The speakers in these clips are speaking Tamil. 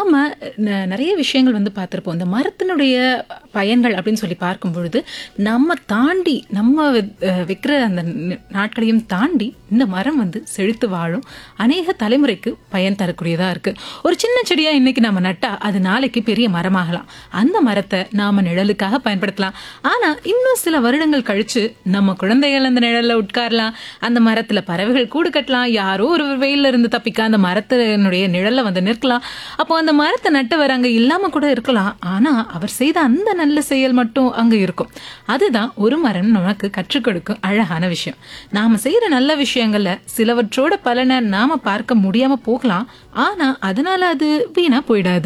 நாம ந- நிறைய விஷயங்கள் வந்து பார்த்திருப்போம் இந்த மரத்தினுடைய பயன்கள் அப்படின்னு சொல்லி பார்க்கும் பொழுது நம்ம தாண்டி நம்ம அஹ், வைக்கிற அந்த ந- நாட்களையும் தாண்டி இந்த மரம் வந்து செழித்து வாழும் அநேக தலைமுறைக்கு பயன் தரக்கூடியதா இருக்கு ஒரு சின்ன செடியா இன்னைக்கு நம்ம நட்டா அது நாளைக்கு பெரிய மரமாகலாம் அந்த மரத்தை நாம நிழலுக்காக பயன்படுத்தலாம் ஆனா இன்னும் சில வருடங்கள் கழிச்சு நம்ம குழந்தைகள் அந்த நிழல்ல உட்காரலாம் அந்த மரத்துல பறவைகள் கூடு கட்டலாம் யாரோ ஒரு வெயில்ல இருந்து தப்பிக்க அந்த மரத்தினுடைய நிழல்ல வந்து நிற்கலாம் அப்போ அந்த மரத்தை நட்டவர் அங்க இல்லாம கூட இருக்கலாம் ஆனா அவர் செய்த அந்த நல்ல செயல் மட்டும் அங்க இருக்கும் அதுதான் ஒரு மரம் நமக்கு கற்றுக் கொடுக்கும் அழகான விஷயம் நாம செய்யற நல்ல விஷயங்கள்ல சிலவற்றோட பலனை நாம பார்க்க முடியாம போகலாம் ஆனா அதனால அது வீணா போயிடாது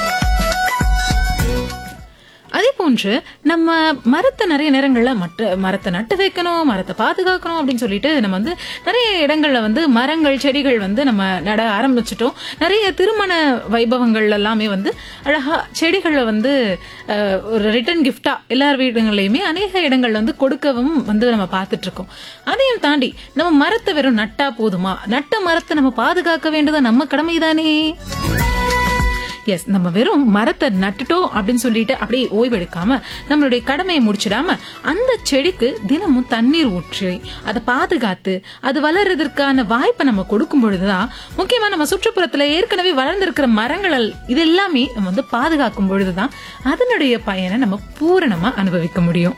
அதே போன்று நம்ம மரத்தை நிறைய நேரங்களில் மற்ற மரத்தை நட்டு வைக்கணும் மரத்தை பாதுகாக்கணும் அப்படின்னு சொல்லிட்டு நம்ம வந்து நிறைய இடங்கள்ல வந்து மரங்கள் செடிகள் வந்து நம்ம நட ஆரம்பிச்சிட்டோம் நிறைய திருமண வைபவங்கள் எல்லாமே வந்து அழகா செடிகளை வந்து அஹ், ஒரு ரிட்டர்ன் கிஃப்டா எல்லார் வீடுகள்லையுமே அநேக இடங்கள்ல வந்து கொடுக்கவும் வந்து நம்ம பார்த்துட்டு இருக்கோம் அதையும் தாண்டி நம்ம மரத்தை வெறும் நட்டா போதுமா நட்ட மரத்தை நம்ம பாதுகாக்க வேண்டியது நம்ம கடமைதானே எஸ் நம்ம வெறும் மரத்தை நட்டுட்டோம் அப்படின்னு சொல்லிட்டு அப்படியே ஓய்வெடுக்காம நம்மளுடைய கடமையை முடிச்சிடாம அந்த செடிக்கு தினமும் தண்ணீர் ஊற்றி அதை பாதுகாத்து அது வளர்றதற்கான வாய்ப்பை நம்ம கொடுக்கும் பொழுதுதான் முக்கியமா நம்ம சுற்றுப்புறத்துல ஏற்கனவே வளர்ந்திருக்கிற மரங்கள் இது எல்லாமே நம்ம வந்து பாதுகாக்கும் பொழுதுதான் அதனுடைய பயனை நம்ம பூரணமா அனுபவிக்க முடியும்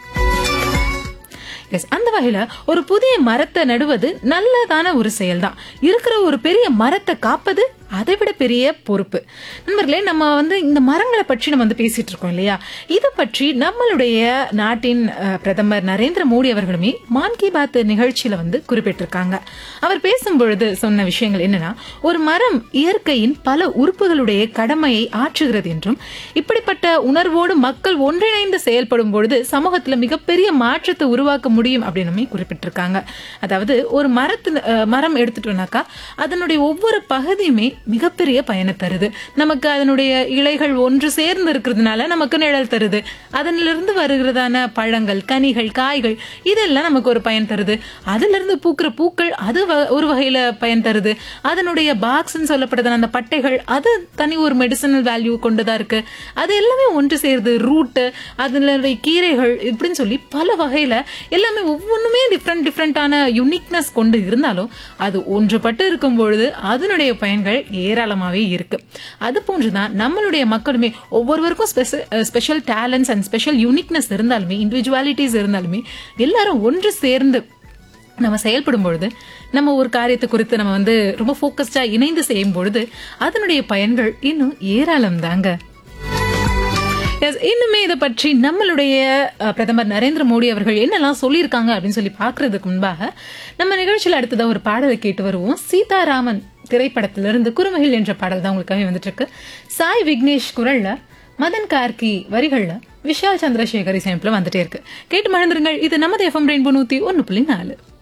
எஸ் அந்த வகையில ஒரு புதிய மரத்தை நடுவது நல்லதான ஒரு செயல்தான் இருக்கிற ஒரு பெரிய மரத்தை காப்பது அதை விட பெரிய பொறுப்பு நண்பர்களே நம்ம வந்து இந்த மரங்களை பற்றி நம்ம வந்து பேசிட்டு இருக்கோம் இல்லையா இதை பற்றி நம்மளுடைய நாட்டின் அஹ், பிரதமர் நரேந்திர மோடி அவர்களுமே மான் கி பாத் நிகழ்ச்சியில வந்து குறிப்பிட்டிருக்காங்க அவர் பேசும்பொழுது சொன்ன விஷயங்கள் என்னன்னா ஒரு மரம் இயற்கையின் பல உறுப்புகளுடைய கடமையை ஆற்றுகிறது என்றும் இப்படிப்பட்ட உணர்வோடு மக்கள் ஒன்றிணைந்து செயல்படும் பொழுது சமூகத்துல மிகப்பெரிய மாற்றத்தை உருவாக்க முடியும் அப்படின்னு குறிப்பிட்டிருக்காங்க அதாவது ஒரு மரத்து அஹ், மரம் எடுத்துட்டோம்னாக்கா அதனுடைய ஒவ்வொரு பகுதியுமே மிகப்பெரிய பயனை தருது நமக்கு அதனுடைய இலைகள் ஒன்று சேர்ந்து இருக்கிறதுனால நமக்கு நிழல் தருது அதனிலிருந்து வருகிறதான பழங்கள் கனிகள் காய்கள் இதெல்லாம் நமக்கு ஒரு பயன் தருது அதுல இருந்து பூக்கிற பூக்கள் அது வ- ஒரு வகையில பயன் தருது அதனுடைய பாக்ஸ்ன்னு சொல்லப்படுதான அந்த பட்டைகள் அது தனி ஒரு மெடிசனல் வேல்யூ கொண்டதா இருக்கு அது எல்லாமே ஒன்று சேருது ரூட்டு அதுல இருக்கிற கீரைகள் இப்படின்னு சொல்லி பல வகையில எல்லாமே ஒவ்வொன்றுமே டிஃப்ரெண்ட் டிஃப்ரெண்டான யுனிக்னஸ் கொண்டு இருந்தாலும் அது ஒன்றுபட்டு இருக்கும் பொழுது அதனுடைய பயன்கள் ஏராளமாவே இருக்கு அது போன்றுதான் நம்மளுடைய மக்களுமே ஒவ்வொருவருக்கும் special talents and special uniqueness இருந்தாலுமே இண்டிவிஜுவாலிட்டிஸ் இருந்தாலுமே எல்லாரும் ஒன்று சேர்ந்து நம்ம செயல்படும் பொழுது நம்ம ஒரு காரியத்தை குறித்து நம்ம வந்து ரொம்ப ஃபோக்கஸ்டா இணைந்து செய்யும் பொழுது அதனுடைய பயன்கள் இன்னும் ஏராளம் தாங்க Yes, இன்னுமே இதை பற்றி நம்மளுடைய அஹ், பிரதமர் நரேந்திர மோடி அவர்கள் என்னெல்லாம் சொல்லியிருக்காங்க அப்படின்னு சொல்லி பார்க்கறதுக்கு முன்பாக நம்ம நிகழ்ச்சியில் அடுத்ததா ஒரு பாடலை கேட்டு வருவோம் சீதாராமன் திரைப்படத்திலிருந்து குறுமகில் என்ற பாடல் தான் உங்களுக்காக வந்துட்டு இருக்கு சாய் விக்னேஷ் குரல்ல மதன் கார்கி வரிகள்ல விஷால் சந்திரசேகர் இசையமைப்புல வந்துட்டே இருக்கு கேட்டு மறந்துருங்கள் இது நமது எஃப்எம் ரெயின்போ நூத்தி ஒன்னு புள்ளி நாலு